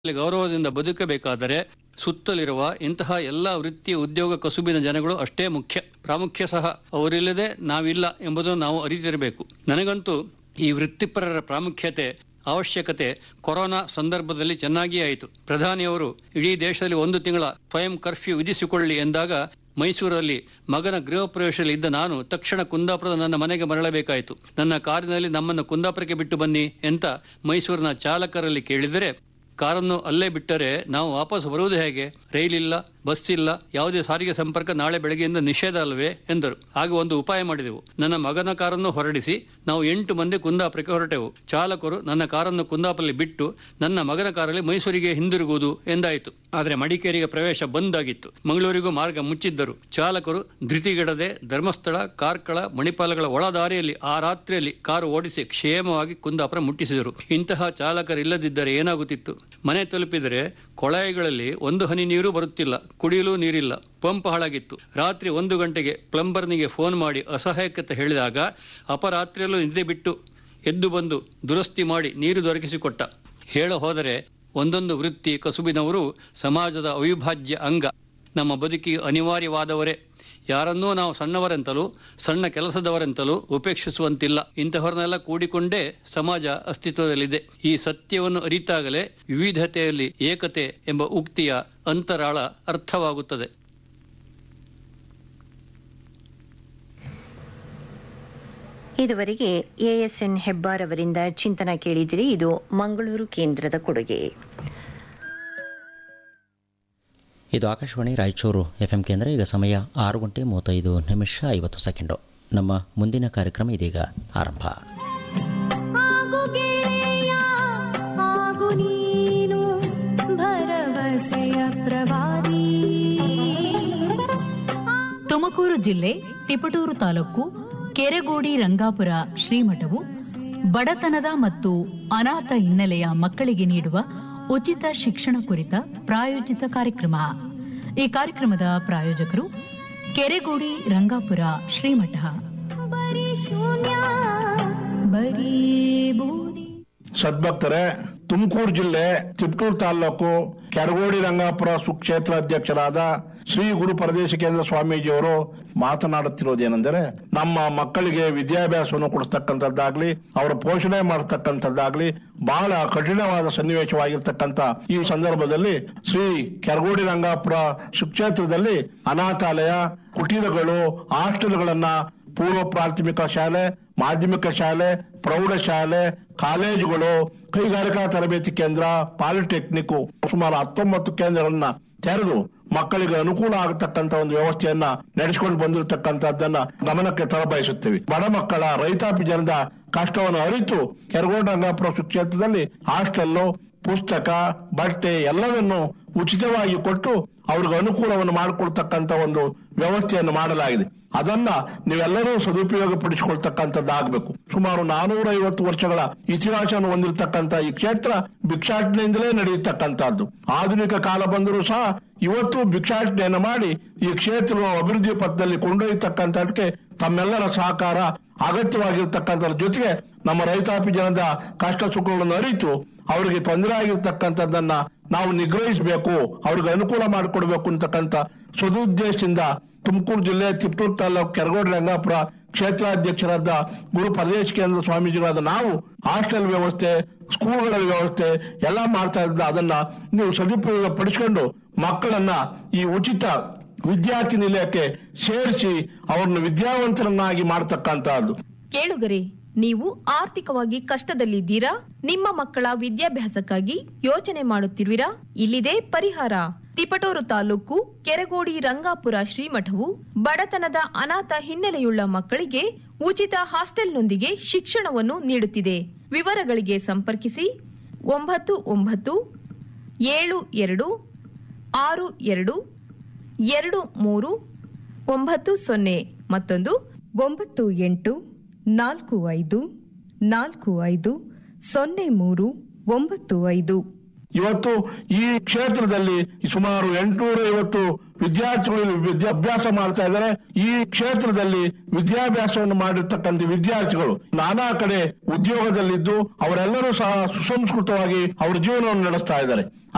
ಇಲ್ಲಿ ಗೌರವದಿಂದ ಬದುಕಬೇಕಾದರೆ ಸುತ್ತಲಿರುವ ಇಂತಹ ಎಲ್ಲ ವೃತ್ತಿ ಉದ್ಯೋಗ ಕಸುಬಿನ ಜನಗಳು ಅಷ್ಟೇ ಮುಖ್ಯ ಪ್ರಾಮುಖ್ಯ ಸಹ ಅವರಿಲ್ಲದೆ ನಾವಿಲ್ಲ ಎಂಬುದನ್ನು ನಾವು ಅರಿತಿರಬೇಕು ನನಗಂತೂ ಈ ವೃತ್ತಿಪರರ ಪ್ರಾಮುಖ್ಯತೆ ಅವಶ್ಯಕತೆ ಕೊರೋನಾ ಸಂದರ್ಭದಲ್ಲಿ ಚೆನ್ನಾಗಿಯೇ ಆಯಿತು ಪ್ರಧಾನಿಯವರು ಇಡೀ ದೇಶದಲ್ಲಿ ಒಂದು ತಿಂಗಳ ಸ್ವಯಂ ಕರ್ಫ್ಯೂ ವಿಧಿಸಿಕೊಳ್ಳಿ ಎಂದಾಗ ಮೈಸೂರಲ್ಲಿ ಮಗನ ಗೃಹ ಪ್ರವೇಶದಲ್ಲಿ ಇದ್ದ ನಾನು ತಕ್ಷಣ ಕುಂದಾಪುರದ ನನ್ನ ಮನೆಗೆ ಮರಳಬೇಕಾಯಿತು ನನ್ನ ಕಾರಿನಲ್ಲಿ ನಮ್ಮನ್ನು ಕುಂದಾಪುರಕ್ಕೆ ಬಿಟ್ಟು ಬನ್ನಿ ಅಂತ ಮೈಸೂರಿನ ಚಾಲಕರಲ್ಲಿ ಕೇಳಿದರೆ ಕಾರನ್ನು ಅಲ್ಲೇ ಬಿಟ್ಟರೆ ನಾವು ವಾಪಸ್ ಬರುವುದು ಹೇಗೆ ರೈಲಿಲ್ಲ ಬಸ್ ಇಲ್ಲ ಯಾವುದೇ ಸಾರಿಗೆ ಸಂಪರ್ಕ ನಾಳೆ ಬೆಳಗ್ಗೆಯಿಂದ ನಿಷೇಧ ಅಲ್ವೇ ಎಂದರು ಆಗ ಒಂದು ಉಪಾಯ ಮಾಡಿದೆವು ನನ್ನ ಮಗನ ಕಾರನ್ನು ಹೊರಡಿಸಿ ನಾವು ಎಂಟು ಮಂದಿ ಕುಂದಾಪುರಕ್ಕೆ ಹೊರಟೆವು ಚಾಲಕರು ನನ್ನ ಕಾರನ್ನು ಕುಂದಾಪುರಲ್ಲಿ ಬಿಟ್ಟು ನನ್ನ ಮಗನ ಕಾರಲ್ಲಿ ಮೈಸೂರಿಗೆ ಹಿಂದಿರುಗುವುದು ಎಂದಾಯಿತು ಆದರೆ ಮಡಿಕೇರಿಗೆ ಪ್ರವೇಶ ಬಂದ್ ಆಗಿತ್ತು ಮಂಗಳೂರಿಗೂ ಮಾರ್ಗ ಮುಚ್ಚಿದ್ದರು ಚಾಲಕರು ಧೃತಿಗೆಡದೆ ಧರ್ಮಸ್ಥಳ ಕಾರ್ಕಳ ಮಣಿಪಾಲಗಳ ಒಳದಾರಿಯಲ್ಲಿ ಆ ರಾತ್ರಿಯಲ್ಲಿ ಕಾರು ಓಡಿಸಿ ಕ್ಷೇಮವಾಗಿ ಕುಂದಾಪುರ ಮುಟ್ಟಿಸಿದರು ಇಂತಹ ಚಾಲಕರಿಲ್ಲದಿದ್ದರೆ ಏನಾಗುತ್ತಿತ್ತು ಮನೆ ತಲುಪಿದರೆ ಕೊಳಾಯಿಗಳಲ್ಲಿ ಒಂದು ಹನಿ ನೀರು ಬರುತ್ತಿಲ್ಲ ಕುಡಿಯಲು ನೀರಿಲ್ಲ ಪಂಪ್ ಹಾಳಾಗಿತ್ತು ರಾತ್ರಿ ಒಂದು ಗಂಟೆಗೆ ಪ್ಲಂಬರ್ನಿಗೆ ಫೋನ್ ಮಾಡಿ ಅಸಹಾಯಕತೆ ಹೇಳಿದಾಗ ಅಪರಾತ್ರಿಯಲ್ಲೂ ನಿದ್ದೆ ಬಿಟ್ಟು ಎದ್ದು ಬಂದು ದುರಸ್ತಿ ಮಾಡಿ ನೀರು ದೊರಕಿಸಿಕೊಟ್ಟ ಹೇಳ ಹೋದರೆ ಒಂದೊಂದು ವೃತ್ತಿ ಕಸುಬಿನವರು ಸಮಾಜದ ಅವಿಭಾಜ್ಯ ಅಂಗ ನಮ್ಮ ಬದುಕಿಗೆ ಅನಿವಾರ್ಯವಾದವರೇ ಯಾರನ್ನೂ ನಾವು ಸಣ್ಣವರೆಂತಲೂ ಸಣ್ಣ ಕೆಲಸದವರೆಂತಲೂ ಉಪೇಕ್ಷಿಸುವಂತಿಲ್ಲ ಇಂತಹವರನ್ನೆಲ್ಲ ಕೂಡಿಕೊಂಡೇ ಸಮಾಜ ಅಸ್ತಿತ್ವದಲ್ಲಿದೆ ಈ ಸತ್ಯವನ್ನು ಅರಿತಾಗಲೇ ವಿವಿಧತೆಯಲ್ಲಿ ಏಕತೆ ಎಂಬ ಉಕ್ತಿಯ ಅಂತರಾಳ ಅರ್ಥವಾಗುತ್ತದೆ ಇದುವರೆಗೆ ಎಎಸ್ಎನ್ ಹೆಬ್ಬಾರ್ ಅವರಿಂದ ಚಿಂತನ ಕೇಳಿದಿರಿ ಇದು ಮಂಗಳೂರು ಕೇಂದ್ರದ ಕೊಡುಗೆ ಇದು ಆಕಾಶವಾಣಿ ರಾಯಚೂರು ಎಫ್ ಎಂ ಕೇಂದ್ರ ಈಗ ಸಮಯ ಆರು ಗಂಟೆ ಮೂವತ್ತೈದು ನಿಮಿಷ ಐವತ್ತು ಸೆಕೆಂಡು ನಮ್ಮ ಮುಂದಿನ ಕಾರ್ಯಕ್ರಮ ಇದೀಗ ಆರಂಭ ಆಗು ಗೆಳೆಯ ಆಗು ನೀನು ಭರವಸೆಯ ಪ್ರವಾದಿ ತುಮಕೂರು ಜಿಲ್ಲೆ ತಿಪಟೂರು ತಾಲೂಕು ಕೆರೆಗೋಡಿ ರಂಗಾಪುರ ಶ್ರೀಮಠವು ಬಡತನದ ಮತ್ತು ಅನಾಥ ಹಿನ್ನೆಲೆಯ ಮಕ್ಕಳಿಗೆ ನೀಡುವ ಉಚಿತ ಶಿಕ್ಷಣ ಕುರಿತ ಪ್ರಾಯೋಜಿತ ಕಾರ್ಯಕ್ರಮ ಈ ಕಾರ್ಯಕ್ರಮದ ಪ್ರಾಯೋಜಕರು ಕೆರೆಗೋಡಿ ರಂಗಾಪುರ ಶ್ರೀಮಠ ಬರೀ ಶೂನ್ಯ ಬರೀ ಬೂದಿ ಸದ್ಭಕ್ತರೇ ತುಮಕೂರು ಜಿಲ್ಲೆ ತಿಪ್ಟೂರು ತಾಲೂಕು ಕೆರಗೋಡಿ ರಂಗಾಪುರ ಸುಕ್ಷೇತ್ರ ಅಧ್ಯಕ್ಷರಾದ ಶ್ರೀ ಗುರು ಪರದೇಶ ಕೇಂದ್ರ ಸ್ವಾಮೀಜಿಯವರು ಮಾತನಾಡುತ್ತಿರುವುದೇನೆಂದರೆ ನಮ್ಮ ಮಕ್ಕಳಿಗೆ ವಿದ್ಯಾಭ್ಯಾಸವನ್ನು ಕೊಡಿಸ್ತಕ್ಕಂಥದ್ದಾಗ್ಲಿ ಅವರ ಪೋಷಣೆ ಮಾಡತಕ್ಕಂಥದ್ದಾಗ್ಲಿ ಬಹಳ ಕಠಿಣವಾದ ಸನ್ನಿವೇಶವಾಗಿರ್ತಕ್ಕಂಥ ಈ ಸಂದರ್ಭದಲ್ಲಿ ಶ್ರೀ ಕೆರಗೋಡಿ ರಂಗಾಪುರ ಸುಕ್ಷೇತ್ರದಲ್ಲಿ ಅನಾಥಾಲಯ ಕುಟೀರಗಳು ಹಾಸ್ಟೆಲ್ಗಳನ್ನ ಪೂರ್ವ ಪ್ರಾಥಮಿಕ ಶಾಲೆ ಮಾಧ್ಯಮಿಕ ಶಾಲೆ ಪ್ರೌಢಶಾಲೆ ಕಾಲೇಜುಗಳು ಕೈಗಾರಿಕಾ ತರಬೇತಿ ಕೇಂದ್ರ ಪಾಲಿಟೆಕ್ನಿಕ್ ಸುಮಾರು ಹತ್ತೊಂಬತ್ತು ಕೇಂದ್ರಗಳನ್ನ ತೆರೆದು ಮಕ್ಕಳಿಗೆ ಅನುಕೂಲ ಆಗತಕ್ಕಂತ ಒಂದು ವ್ಯವಸ್ಥೆಯನ್ನ ನಡೆಸಿಕೊಂಡು ಬಂದಿರತಕ್ಕಂತದ್ದನ್ನ ಗಮನಕ್ಕೆ ತರಬಯಸುತ್ತೇವೆ ಬಡ ಮಕ್ಕಳ ರೈತಾಪಿ ಜನದ ಕಷ್ಟವನ್ನು ಅರಿತು ಕೆರಗೋಡ ರಂಗಾಪುರ ಕ್ಷೇತ್ರದಲ್ಲಿ ಹಾಸ್ಟೆಲ್ಲು ಪುಸ್ತಕ ಬಟ್ಟೆ ಎಲ್ಲವನ್ನು ಉಚಿತವಾಗಿ ಕೊಟ್ಟು ಅವ್ರಿಗೆ ಅನುಕೂಲವನ್ನು ಮಾಡಿಕೊಡ್ತಕ್ಕಂತ ಒಂದು ವ್ಯವಸ್ಥೆಯನ್ನು ಮಾಡಲಾಗಿದೆ ಅದನ್ನ ನೀವೆಲ್ಲರೂ ಸದುಪಯೋಗ ಪಡಿಸಿಕೊಳ್ತಕ್ಕಂಥದ್ದಾಗಬೇಕು ಸುಮಾರು ನಾನೂರ ಐವತ್ತು ವರ್ಷಗಳ ಇತಿಹಾಸವನ್ನು ಹೊಂದಿರತಕ್ಕಂಥ ಈ ಕ್ಷೇತ್ರ ಭಿಕ್ಷಾಟನೆಯಿಂದಲೇ ನಡೆಯತಕ್ಕಂಥದ್ದು ಆಧುನಿಕ ಕಾಲ ಬಂದರೂ ಸಹ ಇವತ್ತು ಭಿಕ್ಷಾಟನೆಯನ್ನು ಮಾಡಿ ಈ ಕ್ಷೇತ್ರ ಅಭಿವೃದ್ಧಿ ಪಥದಲ್ಲಿ ಕೊಂಡೊಯ್ಯತಕ್ಕಂಥದಕ್ಕೆ ತಮ್ಮೆಲ್ಲರ ಸಹಕಾರ ಅಗತ್ಯವಾಗಿರ್ತಕ್ಕಂಥದ್ರ ಜೊತೆಗೆ ನಮ್ಮ ರೈತಾಪಿ ಜನದ ಕಷ್ಟ ಸುಖಗಳನ್ನು ಅರಿತು ಅವರಿಗೆ ತೊಂದರೆ ಆಗಿರ್ತಕ್ಕಂಥದ್ದನ್ನ ನಾವು ನಿಗ್ರಹಿಸಬೇಕು ಅವ್ರಿಗೆ ಅನುಕೂಲ ಮಾಡಿಕೊಡ್ಬೇಕು ಅಂತಕ್ಕಂಥ ಸದುದ್ದೇಶದಿಂದ ತುಮಕೂರು ಜಿಲ್ಲೆ ತಿಪ್ಟೂರು ತಾಲೂಕು ಕೆರಗೋಡು ರಂಗಾಪುರ ಕ್ಷೇತ್ರಾಧ್ಯಕ್ಷರಾದ ಗುರು ಪರದೇಶ ಕೇಂದ್ರ ಸ್ವಾಮೀಜಿಗಳಾದ ನಾವು ಹಾಸ್ಟೆಲ್ ವ್ಯವಸ್ಥೆ ಸ್ಕೂಲ್ಗಳ ವ್ಯವಸ್ಥೆ ಎಲ್ಲ ಮಾಡ್ತಾ ಇದ್ದ ಅದನ್ನ ನೀವು ಸದುಪಯೋಗ ಪಡಿಸಿಕೊಂಡು ಮಕ್ಕಳನ್ನ ಈ ಉಚಿತ ವಿದ್ಯಾರ್ಥಿ ನಿಲಯಕ್ಕೆ ಸೇರಿಸಿ ಅವರನ್ನು ವಿದ್ಯಾವಂತರನ್ನಾಗಿ ಮಾಡತಕ್ಕಂತಹದ್ದು ಕೇಳುಗರೆ ನೀವು ಆರ್ಥಿಕವಾಗಿ ಕಷ್ಟದಲ್ಲಿದ್ದೀರಾ ನಿಮ್ಮ ಮಕ್ಕಳ ವಿದ್ಯಾಭ್ಯಾಸಕ್ಕಾಗಿ ಯೋಚನೆ ಮಾಡುತ್ತಿರುವಿರಾ ಇಲ್ಲಿದೆ ಪರಿಹಾರ ತಿಪಟೂರು ತಾಲೂಕು ಕೆರಗೋಡಿ ರಂಗಾಪುರ ಶ್ರೀಮಠವು ಬಡತನದ ಅನಾಥ ಹಿನ್ನೆಲೆಯುಳ್ಳ ಮಕ್ಕಳಿಗೆ ಉಚಿತ ಹಾಸ್ಟೆಲ್ನೊಂದಿಗೆ ಶಿಕ್ಷಣವನ್ನು ನೀಡುತ್ತಿದೆ ವಿವರಗಳಿಗೆ ಸಂಪರ್ಕಿಸಿ ಒಂಬತ್ತು ಒಂಬತ್ತು ಏಳು ಎರಡು ಆರು ಎರಡು ಎರಡು ಮೂರು ಒಂಬತ್ತು ಸೊನ್ನೆ ಮತ್ತೊಂದು ಒಂಬತ್ತು ಎಂಟು ನಾಲ್ಕು ಐದು ನಾಲ್ಕು ಐದು ಸೊನ್ನೆ ಮೂರು ಒಂಬತ್ತು ಐದು ಇವತ್ತು ಈ ಕ್ಷೇತ್ರದಲ್ಲಿ ಸುಮಾರು ಎಂಟುನೂರ ಐವತ್ತು ವಿದ್ಯಾರ್ಥಿಗಳು ವಿದ್ಯಾಭ್ಯಾಸ ಮಾಡ್ತಾ ಇದ್ದಾರೆ ಈ ಕ್ಷೇತ್ರದಲ್ಲಿ ವಿದ್ಯಾಭ್ಯಾಸವನ್ನು ಮಾಡಿರ್ತಕ್ಕಂಥ ವಿದ್ಯಾರ್ಥಿಗಳು ನಾನಾ ಕಡೆ ಉದ್ಯೋಗದಲ್ಲಿದ್ದು ಅವರೆಲ್ಲರೂ ಸಹ ಸುಸಂಸ್ಕೃತವಾಗಿ ಅವರ ಜೀವನವನ್ನು ನಡೆಸ್ತಾ ಇದ್ದಾರೆ